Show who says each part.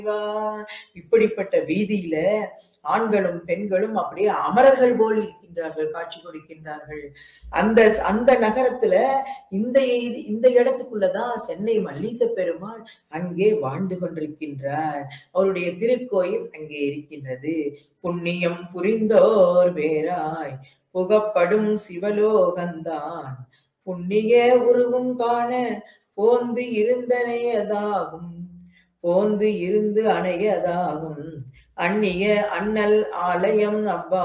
Speaker 1: இப்படிப்பட்ட வீதியில ஆண்களும் பெண்களும் அப்படியே அமரர்கள் போல் இருக்கின்றார்கள் காட்சி கொடுக்கின்றார்கள் அந்த அந்த நகரத்துல இந்த இ- இந்த இடத்துக்குள்ளதான் சென்னை மல்லீச பெருமாள் அங்கே வாழ்ந்து கொண்டிருக்கின்றார் அவருடைய திருக்கோயில் அங்கே இருக்கின்றது புண்ணியம் புரிந்தோர் வேறாய் புகப்படும் சிவலோகந்தான் புண்ணிய உருவும் காண போந்து இருந்தனையதாகும் போந்து இருந்து அணையதாகும் அந்நிய அண்ணல் ஆலயம் அவ்வா